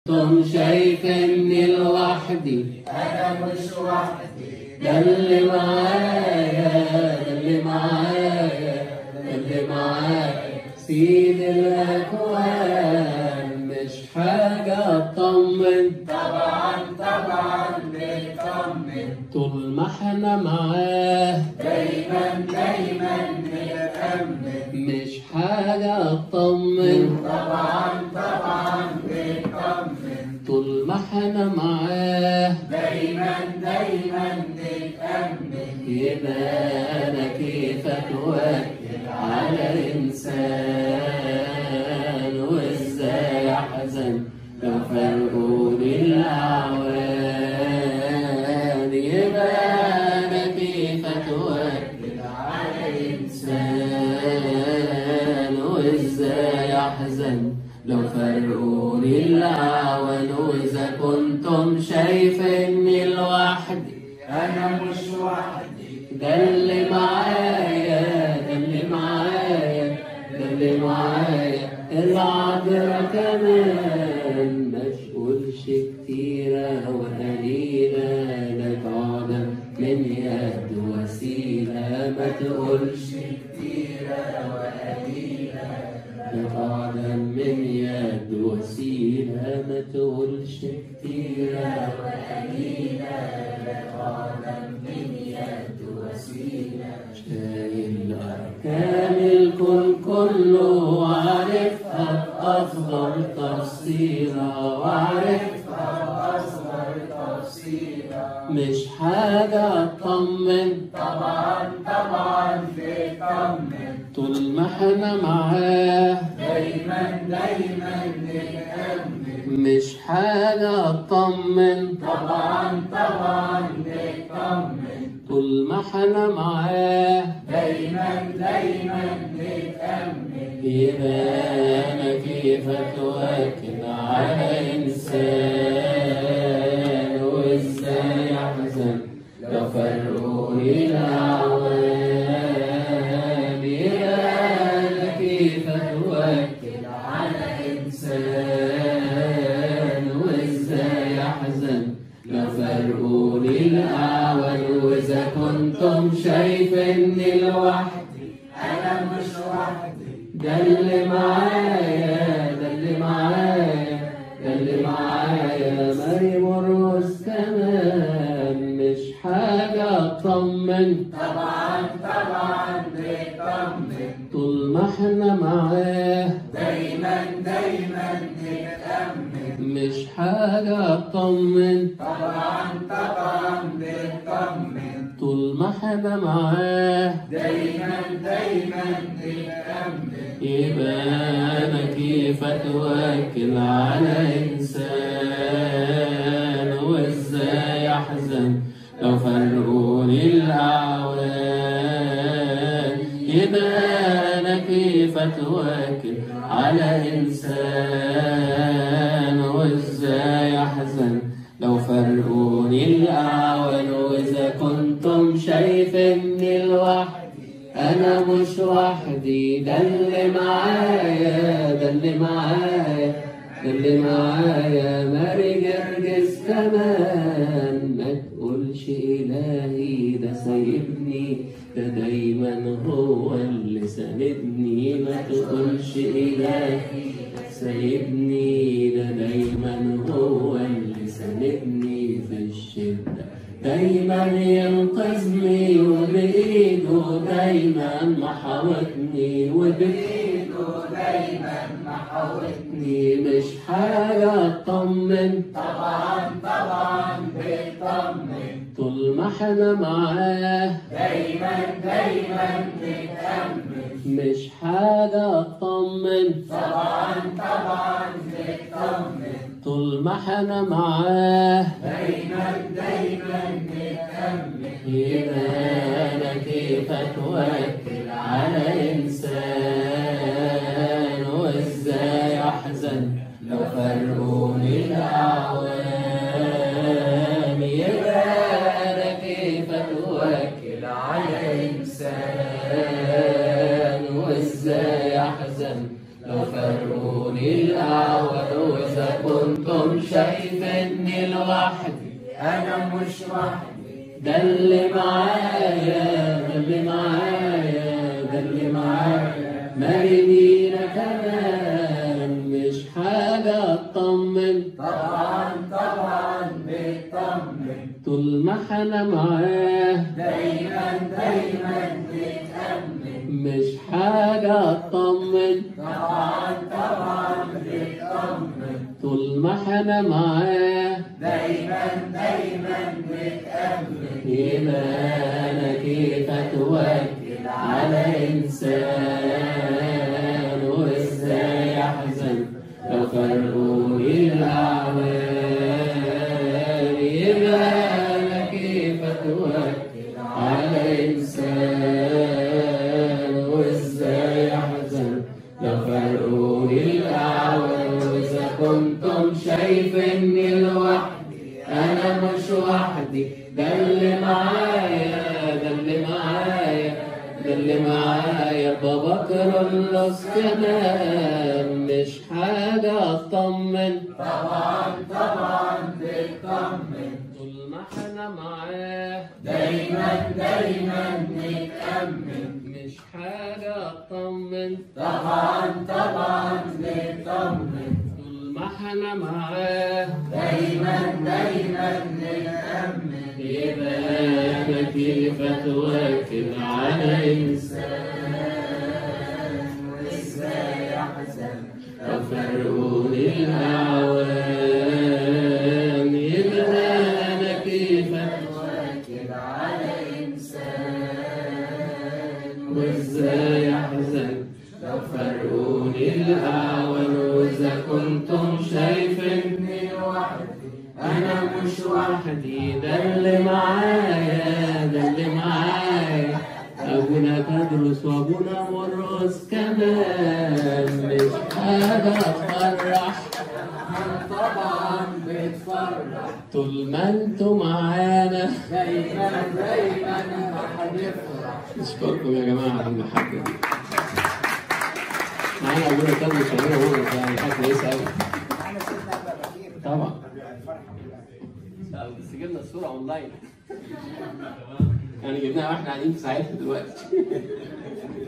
كنتم شايفيني لوحدي أنا مش وحدي ده اللي معايا ده اللي معايا ده اللي معايا سيد الأكوان مش حاجة أطمن طبعا طبعا بيطمن طول ما احنا معاه دايما دايما بيتأمن مش حاجة أطمن طبعا طبعا بيطمن طول ما احنا معاه دايما دايما بيتأمن يبقى أنا كيف أتوكل على إنسان وإزاي أحزن لو فرقوني الأعوان يبقى أنا كيف أتوكل على إنسان وإزاي أحزن لو فرقوني الأعوان وإذا كنتم شايفيني لوحدي أنا مش وحدي ده اللي معايا ده اللي معايا ده اللي معايا العذرا كمان ما تقولش كتيرة وقليلة ده قاعدة من يد وسيلة ما تقولش كتيرة وقليلة ده قاعدة من يد وسيلة ما تقولش كتيرة وقليلة شايل أركان الكون كله وعارفها بأصغر تفصيلة وعارفها أصغر تفصيلة مش حاجة أطمن طبعا طبعا بيطمن طول ما احنا معاه دايما دايما بيتأمن مش حاجة أطمن طبعا طبعا بيطمن طول ما احنا معاه دايما دايما بيتأمن يبقى أنا كيف أتوكل على إنسان وإزاي أحزن لو فرقوني الأعوام يبقى أنا كيف أتوكل على إنسان وإزاي أحزن لو فرقوني الأعوام وإذا كنتم شايفيني لوحدي أنا مش وحدي ده اللي معايا ده اللي معايا ده اللي معايا ماري مرقص كمان مش حاجة أطمن طبعا طبعا بيطمن طول ما احنا معاه دايما دايما بيتأمن مش حاجة أطمن طبعا طبعا بيطمن طول ما احنا معاه دايما دايما بيتأمن يبقى أنا كيف أتوكل على إنسان وإزاي أحزن لو فرقوني الأعوان يبقى أنا كيف أتوكل على إنسان وإزاي أحزن لو فرقوني الأعوان وإذا كنتم شايفيني لوحدي أنا مش وحدي ده اللي معايا ده اللي معايا ده اللي معايا ماري جرجس كمان ما تقولش إلهي ده سايبني ده دايما هو اللي ساندني ما تقولش إلهي ده سايبني ده دايما هو اللي ساندني في الشدة دايما ينقذني وبإيده دايما محاوطني وبإيده دايما محاولتني محاوطني مش حاجة أطمن طبعا طبعا بيطمن طول ما احنا معاه دايما دايما بيتأمن مش حاجة أطمن طبعا طبعا بيطمن طول ما احنا معاه دايما دايما بيتأمن يبقى أنا كيف أتوكل على إنسان وإزاي أحزن لو فرقوني الأعوام يبقى أنا كيف أتوكل على إنسان وإزاي أحزن لو فرقوني الأعوام وإذا كنتم شايفني لوحدي أنا مش وحدي ده اللي معايا ده اللي معايا ده اللي معايا مرمينا كمان مش حاجة اطمن طبعا طبعا بيطمن طول ما احنا معاه دايما دايما بيتأمن مش حاجة اطمن طبعا طبعا بيطمن طول ما احنا معاه دايما دايما بيتأمن يبقى انا كيف اتوكل على انسان وازاي احزن لو فرقوني الاعوان يبقى انا كيف اتوكل على انسان وازاي احزن لو فرقوني الاعوان واذا كنتم شايفيني لوحدي انا مش وحدي ده اللي معايا ده اللي معايا ده اللي معايا بابا كرولوس كمان مش حاجة اطمن طبعا طبعا بيطمن طول ما احنا معاه دايما دايما بيتأمن مش حاجة اطمن طبعا طبعا بيطمن طول ما احنا معاه دايما دايما بيتأمن يبقى انا كيف اتوكل على انسان وازاي احزن وفرقوني الأعوان يبقى أنا كيف توكل على انسان وإزاي أحزن لو فرقوني الأعوان وإذا كنتم شايفيني لوحدي أنا مش وحدي ده اللي معايا ده اللي معايا أبونا تدرس وأبونا مرقص كمان مش حاجة تفرح طبعا بتفرح طول ما انتوا معانا دايما دايما هنفرح نشكركم يا جماعه على المحبه دي معانا ابونا كان شغاله مرة يعني حاجه كويسه قوي طبعا لا، بس جبنا الصوره اونلاين يعني جبناها واحنا قاعدين في ساعتها دلوقتي